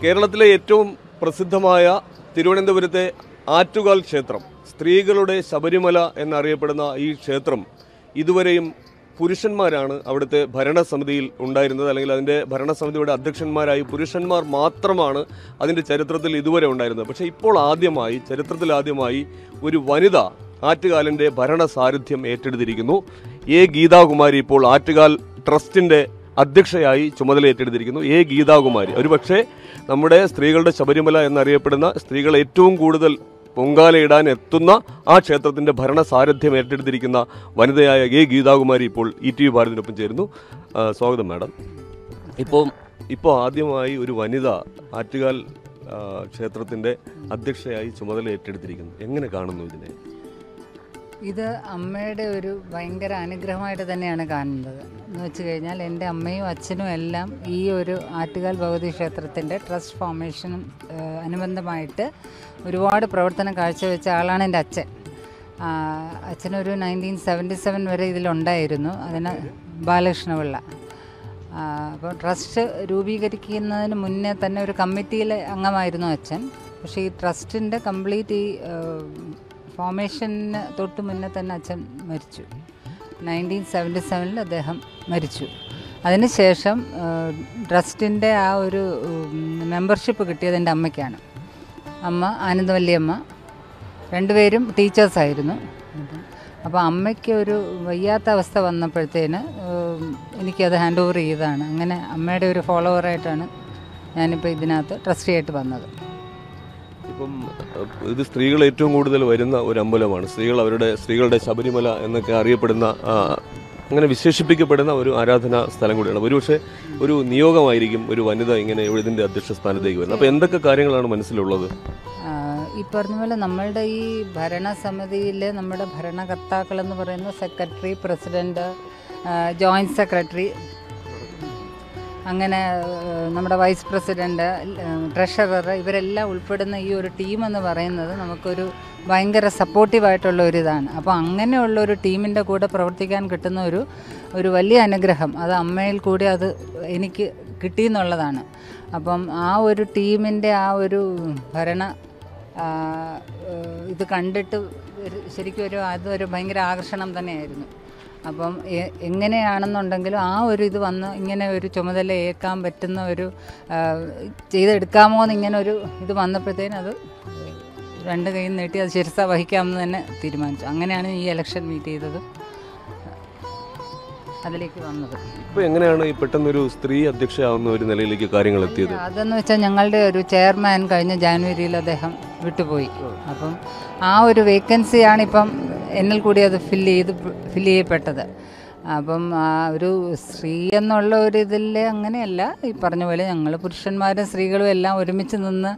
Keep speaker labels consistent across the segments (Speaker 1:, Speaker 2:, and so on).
Speaker 1: കേരളത്തിലെ ഏറ്റവും പ്രസിദ്ധമായ തിരുവനന്തപുരത്തെ ആറ്റുകാൽ ക്ഷേത്രം സ്ത്രീകളുടെ ശബരിമല എന്നറിയപ്പെടുന്ന ഈ ക്ഷേത്രം ഇതുവരെയും പുരുഷന്മാരാണ് അവിടുത്തെ ഭരണസമിതിയിൽ ഉണ്ടായിരുന്നത് അല്ലെങ്കിൽ അതിൻ്റെ ഭരണസമിതിയുടെ അധ്യക്ഷന്മാരായി പുരുഷന്മാർ മാത്രമാണ് അതിൻ്റെ ചരിത്രത്തിൽ ഇതുവരെ ഉണ്ടായിരുന്നത് പക്ഷേ ഇപ്പോൾ ആദ്യമായി ചരിത്രത്തിൽ ആദ്യമായി ഒരു വനിത ആറ്റുകാലിൻ്റെ ഭരണ സാരഥ്യം ഏറ്റെടുത്തിരിക്കുന്നു എ ഗീതാകുമാരി ഇപ്പോൾ ആറ്റുകാൽ ട്രസ്റ്റിൻ്റെ അധ്യക്ഷയായി ചുമതല ഏറ്റെടുത്തിരിക്കുന്നു എ ഗീതാകുമാരി ഒരുപക്ഷെ നമ്മുടെ സ്ത്രീകളുടെ ശബരിമല എന്നറിയപ്പെടുന്ന സ്ത്രീകൾ ഏറ്റവും കൂടുതൽ പൊങ്കാലയിടാൻ എത്തുന്ന ആ ക്ഷേത്രത്തിന്റെ ഭരണ സാരഥ്യം ഏറ്റെടുത്തിരിക്കുന്ന വനിതയായ എ ഗീതാകുമാരി ഇപ്പോൾ ഇ ടി വി ഭാരതിനൊപ്പം ചേരുന്നു ആ, സ്വാഗതം മാഡം ഇപ്പോൾ ഇപ്പോൾ ആദ്യമായി ഒരു വനിത ആറ്റുകാൽ ആ, ക്ഷേത്രത്തിന്റെ അധ്യക്ഷയായി ചുമതല ഏറ്റെടുത്തിരിക്കുന്നു എങ്ങനെ കാണുന്നു ഇതിനെ
Speaker 2: ഇത് അമ്മയുടെ ഒരു ഭയങ്കര അനുഗ്രഹമായിട്ട് തന്നെയാണ് കാണുന്നത് എന്ന് വെച്ച് കഴിഞ്ഞാൽ എൻ്റെ അമ്മയും അച്ഛനും എല്ലാം ഈ ഒരു ആറ്റുകാൽ ഭഗവതി ക്ഷേത്രത്തിൻ്റെ ട്രസ്റ്റ് ഫോർമേഷനും ഏഹ്, അനുബന്ധമായിട്ട് ഒരുപാട് പ്രവർത്തനം കാഴ്ചവെച്ച ആളാണ് എൻ്റെ അച്ഛൻ ആ, അച്ഛനൊരു നയൻറ്റീൻ സെവൻറ്റി സെവൻ വരെ ഇതിലുണ്ടായിരുന്നു അതിന് ബാലകൃഷ്ണപിള്ള ആ, അപ്പോൾ ട്രസ്റ്റ് രൂപീകരിക്കുന്നതിന് മുന്നേ തന്നെ ഒരു കമ്മിറ്റിയിലെ അംഗമായിരുന്നു അച്ഛൻ പക്ഷേ ഈ ട്രസ്റ്റിൻ്റെ കംപ്ലീറ്റ് ഈ ഫോർമേഷന് തൊട്ട് മുന്നേ തന്നെ അച്ഛൻ മരിച്ചു നയൻറ്റീൻ സെവൻറ്റി സെവനിൽ അദ്ദേഹം മരിച്ചു അതിനുശേഷം ട്രസ്റ്റിൻ്റെ ആ ഒരു മെമ്പർഷിപ്പ് കിട്ടിയത് എൻ്റെ അമ്മയ്ക്കാണ് അമ്മ ആനന്ദവല്ലിയമ്മ രണ്ടുപേരും ടീച്ചേഴ്സായിരുന്നു അപ്പോൾ അമ്മയ്ക്ക് ഒരു വയ്യാത്ത അവസ്ഥ വന്നപ്പോഴത്തേന് ഏഹ്, എനിക്കത് ഹാൻഡ് ഓവർ ചെയ്തതാണ് അങ്ങനെ അമ്മയുടെ ഒരു ഫോളോവറായിട്ടാണ് ഞാനിപ്പോൾ ഇതിനകത്ത് ട്രസ്റ്റിയായിട്ട് വന്നത്
Speaker 1: ഇപ്പം അഹ്, ഇത് സ്ത്രീകൾ ഏറ്റവും കൂടുതൽ വരുന്ന ഒരു അമ്പലമാണ് സ്ത്രീകൾ അവരുടെ സ്ത്രീകളുടെ ശബരിമല എന്നൊക്കെ അറിയപ്പെടുന്ന ആ, അങ്ങനെ വിശേഷിപ്പിക്കപ്പെടുന്ന ഒരു ആരാധനാ സ്ഥലം കൂടിയാണ് ഒരുപക്ഷെ ഒരു നിയോഗമായിരിക്കും ഒരു വനിത ഇങ്ങനെ ഇതിന്റെ അധ്യക്ഷ സ്ഥാനത്തേക്ക് വരുന്നത് അപ്പോൾ എന്തൊക്കെ കാര്യങ്ങളാണ് മനസ്സിലുള്ളത്
Speaker 2: ആ, ഈ പറഞ്ഞ പോലെ നമ്മളുടെ ഈ ഭരണസമിതിയിൽ നമ്മുടെ ഭരണകർത്താക്കൾ എന്ന് പറയുന്ന സെക്രട്ടറി പ്രസിഡന്റ് ജോയിൻറ്റ് സെക്രട്ടറി അങ്ങനെ ഏഹ്, നമ്മുടെ വൈസ് പ്രസിഡന്റ് ട്രഷറർ ഇവരെല്ലാം ഉൾപ്പെടുന്ന ഈ ഒരു ടീം എന്ന് പറയുന്നത് നമുക്കൊരു ഭയങ്കര സപ്പോർട്ടീവായിട്ടുള്ള ഒരു ഇതാണ് അപ്പോൾ അങ്ങനെയുള്ള ഒരു ടീമിൻ്റെ കൂടെ പ്രവർത്തിക്കാൻ കിട്ടുന്ന ഒരു ഒരു വലിയ അനുഗ്രഹം അത് അമ്മയിൽ കൂടി അത് എനിക്ക് കിട്ടിയെന്നുള്ളതാണ് അപ്പം ആ ഒരു ടീമിൻ്റെ ആ ഒരു ഭരണ ആ, ഏഹ്, ഇത് കണ്ടിട്ട് ഒരു- ശരിക്കും ഒരു അതൊരു ഭയങ്കര ആകർഷണം തന്നെയായിരുന്നു അപ്പം എ- എങ്ങനെയാണെന്നുണ്ടെങ്കിലും ആ ഒരു ഇത് വന്ന് ഇങ്ങനെ ഒരു ചുമതല ഏൽക്കാൻ പറ്റുന്ന ഒരു ആ, ചെയ്തെടുക്കാമോ എന്ന് ഇങ്ങനെ ഒരു ഇത് വന്നപ്പോഴത്തേനും അത് രണ്ട് കൈ നീട്ടി അത് ശിരസ വഹിക്കാമെന്ന് തന്നെ തീരുമാനിച്ചു അങ്ങനെയാണ് ഈ ഇലക്ഷൻ മീറ്റ് ചെയ്തത് അതിലേക്ക് വന്നത്
Speaker 1: ഇപ്പോൾ എങ്ങനെയാണ് ഈ പെട്ടെന്നൊരു സ്ത്രീ അധ്യക്ഷയാവുന്ന ഒരു നിലയിലേക്ക് കാര്യങ്ങൾ എത്തിയത്
Speaker 2: അതെന്ന് വെച്ചാൽ ഞങ്ങളുടെ ഒരു ചെയർമാൻ കഴിഞ്ഞ ജാനുവരിയിൽ അദ്ദേഹം വിട്ടുപോയി അപ്പം ആ ഒരു വേക്കൻസിയാണ് ഇപ്പം എന്നിൽ കൂടി അത് ഫില്ല് ചെയ്ത് ഫില്ല് ചെയ്യപ്പെട്ടത് അപ്പം ആ ഒരു സ്ത്രീ എന്നുള്ള ഒരു ഇതിൽ അങ്ങനെയല്ല ഈ പറഞ്ഞ പോലെ ഞങ്ങൾ പുരുഷന്മാരും സ്ത്രീകളും എല്ലാം ഒരുമിച്ച് നിന്ന്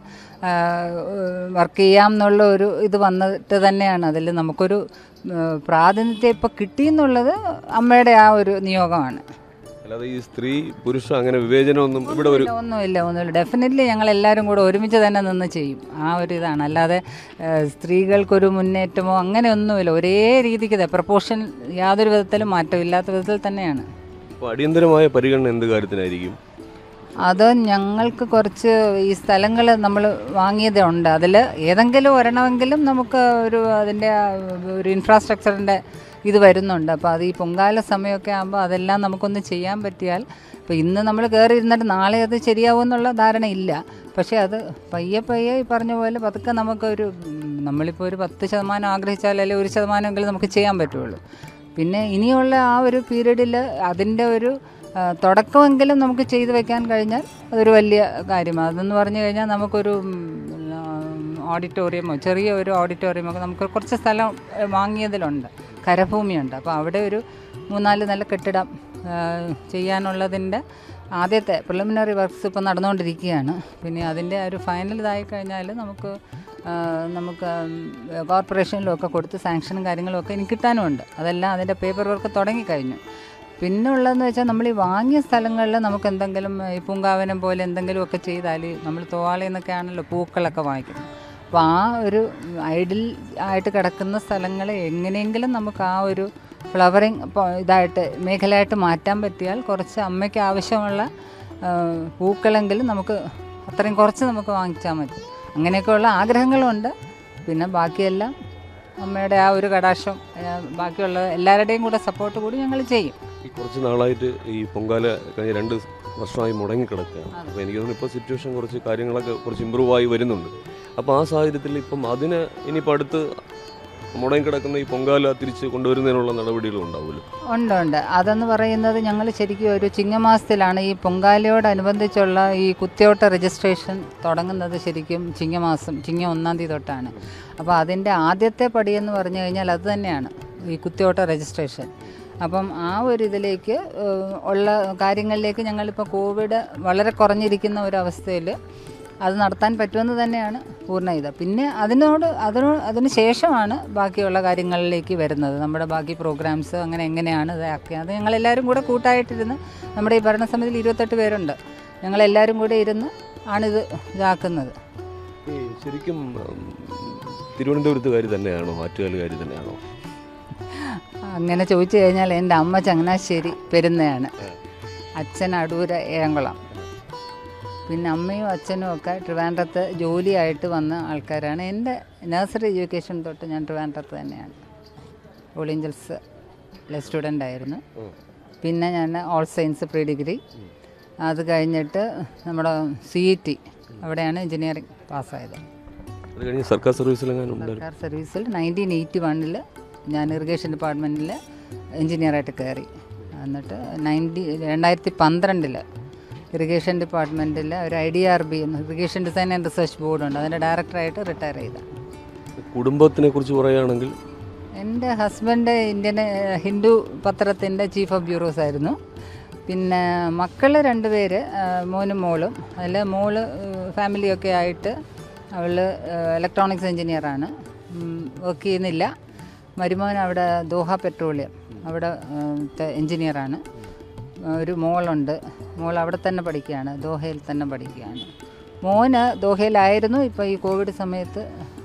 Speaker 2: വർക്ക് ചെയ്യാം എന്നുള്ള ഒരു ഇത് വന്നിട്ട് തന്നെയാണ് അതിൽ നമുക്കൊരു ആ, പ്രാതിനിധ്യം ഇപ്പോൾ കിട്ടിയെന്നുള്ളത് അമ്മയുടെ ആ ഒരു നിയോഗമാണ്
Speaker 1: അല്ലാതെ ഈ സ്ത്രീ പുരുഷ അങ്ങനെ വിവേചനമൊന്നും ഇവിടെ ഒരു
Speaker 2: ഇല്ല, ഒന്നുമില്ല ഒന്നുമില്ല ഡെഫിനറ്റ്ലി ഞങ്ങൾ എല്ലാവരും കൂടെ ഒരുമിച്ച് തന്നെ നിന്ന് ചെയ്യും ആ ഒരു ഇതാണ് അല്ലാതെ ഏഹ്, സ്ത്രീകൾക്കൊരു മുന്നേറ്റമോ അങ്ങനെ ഒന്നുമില്ല ഒരേ രീതിക്ക് പ്രപ്പോർഷൻ യാതൊരു വിധത്തിലും മാറ്റമില്ലാത്ത വിധത്തിൽ തന്നെയാണ്
Speaker 1: അപ്പോൾ അടിയന്തരമായ പരിഗണന എന്ത് കാര്യത്തിനായിരിക്കും
Speaker 2: അത് ഞങ്ങൾക്ക് കുറച്ച് ഈ സ്ഥലങ്ങൾ നമ്മൾ വാങ്ങിയതുണ്ട് അതിൽ ഏതെങ്കിലും ഒരെണ്ണമെങ്കിലും നമുക്ക് ഒരു അതിൻ്റെ ആ ഒരു ഇൻഫ്രാസ്ട്രക്ചറിൻ്റെ ഇത് വരുന്നുണ്ട് അപ്പോൾ അത് ഈ പൊങ്കാല സമയമൊക്കെ ആകുമ്പോൾ അതെല്ലാം നമുക്കൊന്ന് ചെയ്യാൻ പറ്റിയാൽ ഇപ്പോൾ ഇന്ന് നമ്മൾ കയറി ഇരുന്നിട്ട് നാളെ അത് ശരിയാവും എന്നുള്ള ധാരണയില്ല പക്ഷേ അത് പയ്യെ പയ്യെ ഈ പറഞ്ഞ പോലെ പതുക്കെ നമുക്കൊരു ഉം, നമ്മളിപ്പോൾ ഒരു പത്ത് ശതമാനം ആഗ്രഹിച്ചാലല്ലേ ഒരു ശതമാനമെങ്കിലും നമുക്ക് ചെയ്യാൻ പറ്റുള്ളൂ പിന്നെ ഇനിയുള്ള ആ ഒരു പീരീഡിൽ അതിൻ്റെ ഒരു ആ, തുടക്കമെങ്കിലും നമുക്ക് ചെയ്തു വെക്കാൻ കഴിഞ്ഞാൽ അതൊരു വലിയ കാര്യമാണ് അതെന്ന് പറഞ്ഞു കഴിഞ്ഞാൽ നമുക്കൊരു ഓഡിറ്റോറിയമോ ചെറിയ ഒരു ഓഡിറ്റോറിയമോ ഒക്കെ നമുക്ക് കുറച്ച് സ്ഥലം ഏ, വാങ്ങിയതിലുണ്ട് കരഭൂമിയുണ്ട് അപ്പോൾ അവിടെ ഒരു മൂന്നാല് നല്ല കെട്ടിടം ആ, ചെയ്യാനുള്ളതിൻ്റെ ആദ്യത്തെ പ്രിലിമിനറി വർക്ക്സ് ഇപ്പോൾ നടന്നുകൊണ്ടിരിക്കുകയാണ് പിന്നെ അതിൻ്റെ ഒരു ഫൈനൽ ഇതായി കഴിഞ്ഞാൽ നമുക്ക് ആ, നമുക്ക് കോർപ്പറേഷനിലും ഒക്കെ കൊടുത്ത് സാങ്ഷനും കാര്യങ്ങളും ഒക്കെ ഇനി കിട്ടാനുമുണ്ട് അതെല്ലാം അതിൻ്റെ പേപ്പർ വർക്ക് തുടങ്ങിക്കഴിഞ്ഞു പിന്നെ ഉള്ളതെന്ന് വെച്ചാൽ നമ്മൾ ഈ വാങ്ങിയ സ്ഥലങ്ങളിൽ നമുക്ക് എന്തെങ്കിലും ഈ പൂങ്കാവനം പോലെ എന്തെങ്കിലുമൊക്കെ ചെയ്താൽ നമ്മൾ തോവാളയിൽ നിന്നൊക്കെ ആണല്ലോ പൂക്കളൊക്കെ വാങ്ങിക്കുന്നത് അപ്പോൾ ആ ഒരു ഐഡിൽ ആയിട്ട് കിടക്കുന്ന സ്ഥലങ്ങളെ എങ്ങനെയെങ്കിലും നമുക്ക് ആ ഒരു ഫ്ലവറിങ് ഇതായിട്ട് മേഖലയായിട്ട് മാറ്റാൻ പറ്റിയാൽ കുറച്ച് അമ്മയ്ക്ക് ആവശ്യമുള്ള ആ, പൂക്കളെങ്കിലും നമുക്ക് അത്രയും കുറച്ച് നമുക്ക് വാങ്ങിച്ചാൽ മതി അങ്ങനെയൊക്കെയുള്ള ആഗ്രഹങ്ങളുണ്ട് പിന്നെ ബാക്കിയെല്ലാം അമ്മയുടെ ആ ഒരു കടാക്ഷം ആ, ബാക്കിയുള്ള എല്ലാവരുടെയും കൂടെ സപ്പോർട്ട് കൂടി ഞങ്ങൾ ചെയ്യും
Speaker 1: ഈ കുറച്ച് നാളായിട്ട് ഈ പൊങ്കാല കഴിഞ്ഞ രണ്ട് വർഷമായി മുടങ്ങിക്കിടക്കുകയാണ് അപ്പോൾ എനിക്ക് തോന്നുന്നു ഇപ്പോൾ സിറ്റുവേഷൻ കുറച്ച് കാര്യങ്ങളൊക്കെ കുറച്ച് ഇമ്പ്രൂവ് ആയി വരുന്നുണ്ട് അപ്പോൾ ആ സാഹചര്യത്തിൽ ഇപ്പം അതിന് ഇനിയിപ്പോൾ അടുത്ത് മുടങ്ങിക്കിടക്കുന്ന ഈ പൊങ്കാല തിരിച്ച് കൊണ്ടുവരുന്നതിനുള്ള നടപടികളും ഉണ്ടാവുമല്ലോ
Speaker 2: ഉണ്ട് ഉണ്ട് അതെന്ന് പറയുന്നത് ഞങ്ങൾ ശരിക്കും ഒരു ചിങ്ങമാസത്തിലാണ് ഈ പൊങ്കാലയോടനുബന്ധിച്ചുള്ള ഈ കുത്തിയോട്ട രജിസ്ട്രേഷൻ തുടങ്ങുന്നത് ശരിക്കും ചിങ്ങമാസം ചിങ്ങ ഒന്നാം തീയതി തൊട്ടാണ് അപ്പോൾ അതിൻ്റെ ആദ്യത്തെ പടിയെന്ന് പറഞ്ഞു കഴിഞ്ഞാൽ അത് തന്നെയാണ് ഈ കുത്തിയോട്ട രജിസ്ട്രേഷൻ അപ്പം ആ ഒരു ഇതിലേക്ക് ഏഹ്, ഉള്ള കാര്യങ്ങളിലേക്ക് ഞങ്ങളിപ്പോൾ കോവിഡ് വളരെ കുറഞ്ഞിരിക്കുന്ന ഒരവസ്ഥയിൽ അത് നടത്താൻ പറ്റുമെന്ന് തന്നെയാണ് പൂർണ്ണ ഇത് പിന്നെ അതിനോട് അതിനോ അതിന് ശേഷമാണ് ബാക്കിയുള്ള കാര്യങ്ങളിലേക്ക് വരുന്നത് നമ്മുടെ ബാക്കി പ്രോഗ്രാംസ് അങ്ങനെ എങ്ങനെയാണ് ഇതാക്കുക അത് ഞങ്ങളെല്ലാവരും കൂടെ കൂട്ടായിട്ടിരുന്ന് നമ്മുടെ ഈ ഭരണസമിതിയിൽ ഇരുപത്തെട്ട് പേരുണ്ട് ഞങ്ങളെല്ലാവരും കൂടെ ഇരുന്ന് ആണിത് ഇതാക്കുന്നത്
Speaker 1: ഈ ശരിക്കും ഉം, തിരുവനന്തപുരത്തുകാർ തന്നെയാണോ ആറ്റുകാലുകാർ തന്നെയാണോ
Speaker 2: അങ്ങനെ ചോദിച്ചു കഴിഞ്ഞാൽ എൻ്റെ അമ്മ ചങ്ങനാശ്ശേരി പെരുന്നയാണ് അച്ഛൻ അടൂര ഏഴംകുളം പിന്നെ അമ്മയും അച്ഛനും ഒക്കെ ട്രിവാൻഡ്രത്ത് ജോലിയായിട്ട് വന്ന ആൾക്കാരാണ് എൻ്റെ നഴ്സറി എഡ്യൂക്കേഷൻ തൊട്ട് ഞാൻ ട്രിവാൻഡ്രത്ത് തന്നെയാണ് ഓൾ ഏഞ്ചൽസിലെ സ്റ്റുഡൻ്റ് ആയിരുന്നു പിന്നെ ഞാൻ ഓൾ സയൻസ് പ്രീ ഡിഗ്രി അത് കഴിഞ്ഞിട്ട് നമ്മുടെ സി ഇ ടി അവിടെയാണ് എഞ്ചിനീയറിംഗ് പാസ്സായത്
Speaker 1: അത് കഴിഞ്ഞ് സർക്കാർ സർവീസിലെങ്ങാനും ഉണ്ടായിരുന്നു
Speaker 2: സർക്കാർ സർവീസിൽ നയൻറ്റീൻ എയ്റ്റി വണ്ണിൽ ഞാൻ ഇറിഗേഷൻ ഡിപ്പാർട്ട്മെൻറ്റിൽ എഞ്ചിനീയറായിട്ട് കയറി എന്നിട്ട് നയൻറ്റി രണ്ടായിരത്തി പന്ത്രണ്ടിൽ ഇറിഗേഷൻ ഡിപ്പാർട്ട്മെൻറ്റിൽ ഒരു ഐ ഡി ആർ ബി എന്ന് ഇറിഗേഷൻ ഡിസൈൻ ആൻഡ് റിസർച്ച് ബോർഡുണ്ട് അതിൻ്റെ ഡയറക്ടറായിട്ട് റിട്ടയർ ചെയ്ത
Speaker 1: കുടുംബത്തിനെ കുറിച്ച് പറയുകയാണെങ്കിൽ
Speaker 2: എൻ്റെ ഹസ്ബൻഡ് ഇന്ത്യൻ ഏഹ്, ഹിന്ദു പത്രത്തിൻ്റെ ചീഫ് ഓഫ് ബ്യൂറോസ് ആയിരുന്നു പിന്നെ മക്കൾ രണ്ടുപേര് ഏഹ്, മോനും മോളും അതിൽ മോള് ഏഹ്, ഫാമിലിയൊക്കെ ആയിട്ട് അവൾ ഇലക്ട്രോണിക്സ് എഞ്ചിനീയറാണ് വർക്ക് ചെയ്യുന്നില്ല മരുമോൻ അവിടെ ദോഹ പെട്രോളിയം അവിടെ എഞ്ചിനീയറാണ് ഒരു മോളുണ്ട് മോൾ അവിടെ തന്നെ പഠിക്കുകയാണ് ദോഹയിൽ തന്നെ പഠിക്കുകയാണ് മോന് ദോഹയിലായിരുന്നു ഇപ്പോൾ ഈ കോവിഡ് സമയത്ത്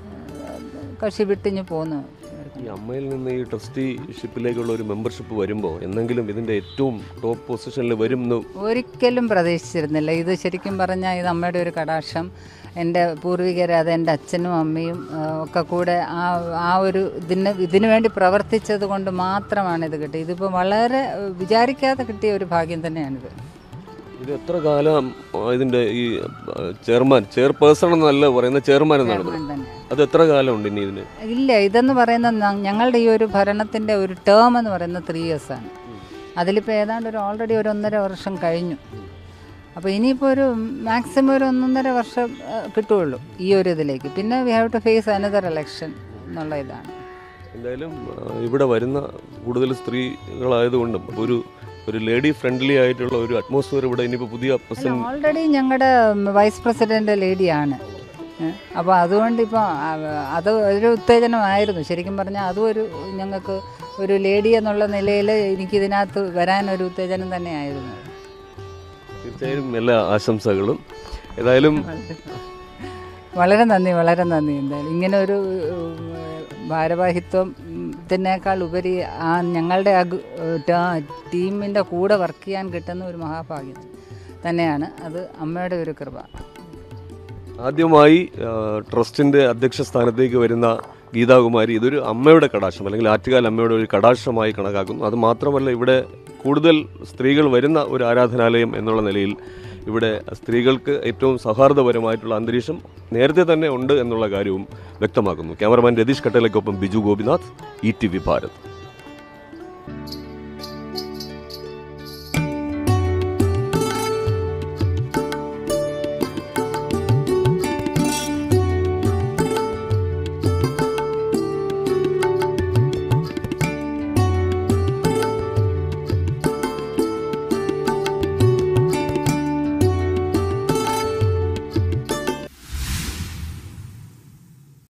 Speaker 2: ഏഹ്, കക്ഷി വിട്ടിഞ്ഞ് പോന്നു
Speaker 1: ഈ അമ്മയിൽ നിന്ന് ഈ ട്രസ്റ്റിഷിപ്പിലേക്കുള്ള ഒരു മെമ്പർഷിപ്പ് വരുമ്പോൾ എന്തെങ്കിലും ഇതിൻ്റെ ഏറ്റവും ടോപ്പ് പൊസിഷനിൽ വരും എന്ന്
Speaker 2: ഒരിക്കലും പ്രതീക്ഷിച്ചിരുന്നില്ല ഇത് ശരിക്കും പറഞ്ഞാൽ ഇത് അമ്മയുടെ ഒരു കടാക്ഷം എൻ്റെ പൂർവികർ അത് എൻ്റെ അച്ഛനും അമ്മയും ആ, ഒക്കെ കൂടെ ആ ആ ഒരു ഇതിന് ഇതിനു വേണ്ടി പ്രവർത്തിച്ചത് കൊണ്ട് മാത്രമാണ് ഇത് കിട്ടിയത് ഇതിപ്പോൾ വളരെ ഏഹ്, വിചാരിക്കാതെ കിട്ടിയ ഒരു ഭാഗ്യം തന്നെയാണിത്
Speaker 1: ഇത് എത്ര കാലം ആ, ഇതിൻ്റെ ഈ ആ, ചെയർമാൻ ചെയർപേഴ്സൺ എന്നല്ല പറയുന്ന ചെയർമാൻ എന്നാണ് പറയുന്നത്
Speaker 2: തന്നെ
Speaker 1: അത് എത്ര കാലമുണ്ട് ഇനി ഇതിന്
Speaker 2: ഇല്ല ഇതെന്ന് പറയുന്നത് ന- ഞങ്ങളുടെ ഈ ഒരു ഭരണത്തിൻ്റെ ഒരു ടേം എന്ന് പറയുന്നത് ത്രീ ഇയേഴ്സാണ് അതിലിപ്പോൾ ഏതാണ്ട് ഒരു ഓൾറെഡി ഒരു ഒന്നര വർഷം കഴിഞ്ഞു അപ്പോൾ ഇനിയിപ്പോൾ ഒരു മാക്സിമം ഒരു ഒന്നൊന്നര വർഷം ആ, കിട്ടുകയുള്ളൂ ഈ ഒരു ഇതിലേക്ക് പിന്നെ we have to face another election എന്നുള്ള ഇതാണ്
Speaker 1: എന്തായാലും ആ, ഇവിടെ വരുന്ന കൂടുതൽ സ്ത്രീകളായതുകൊണ്ടും ഒരു ഒരു ലേഡി ഫ്രണ്ട്ലി ആയിട്ടുള്ള ഒരു അറ്റ്മോസ്ഫിയർ ഇവിടെ ഇനിയിപ്പോൾ പുതിയ പ്രസിഡന്റ്
Speaker 2: ഓൾറെഡി ഞങ്ങളുടെ വൈസ് പ്രസിഡന്റ് ലേഡിയാണ് അപ്പോൾ അതുകൊണ്ട് ഇപ്പോൾ അത് ഒരു ഉത്തേജനമായിരുന്നു ശരിക്കും പറഞ്ഞാൽ അതും ഒരു ഞങ്ങൾക്ക് ഒരു ലേഡി എന്നുള്ള നിലയിൽ എനിക്കിതിനകത്ത് വരാനൊരു ഉത്തേജനം തന്നെയായിരുന്നു
Speaker 1: തീർച്ചയായും എല്ലാ ആശംസകളും ഏതായാലും
Speaker 2: വളരെ നന്ദി വളരെ നന്ദി എന്തായാലും ഇങ്ങനെ ഒരു ഉം, ഭാരവാഹിത്വം ഉം, ഇതിനേക്കാൾ ഉപരി ആ ഞങ്ങളുടെ ആ ഗു- ട- ടീമിൻ്റെ കൂടെ വർക്ക് ചെയ്യാൻ കിട്ടുന്ന ഒരു മഹാഭാഗ്യം തന്നെയാണ് അത് അമ്മയുടെ ഒരു കൃപ
Speaker 1: ആദ്യമായി ആ, ട്രസ്റ്റിന്റെ അധ്യക്ഷ സ്ഥാനത്തേക്ക് വരുന്ന ഗീതാകുമാരി ഇതൊരു അമ്മയുടെ കടാക്ഷം അല്ലെങ്കിൽ ആറ്റുകാൽ അമ്മയുടെ ഒരു കടാക്ഷമായി കണക്കാക്കുന്നു അത് മാത്രമല്ല ഇവിടെ കൂടുതൽ സ്ത്രീകൾ വരുന്ന ഒരു ആരാധനാലയം എന്നുള്ള നിലയിൽ ഇവിടെ സ്ത്രീകൾക്ക് ഏറ്റവും സൗഹാർദ്ദപരമായിട്ടുള്ള അന്തരീക്ഷം നേരത്തെ തന്നെ ഉണ്ട് എന്നുള്ള കാര്യവും വ്യക്തമാക്കുന്നു ക്യാമറമാൻ രതീഷ് കട്ടേലയ്ക്കൊപ്പം Biju Gopinath E T V Bharat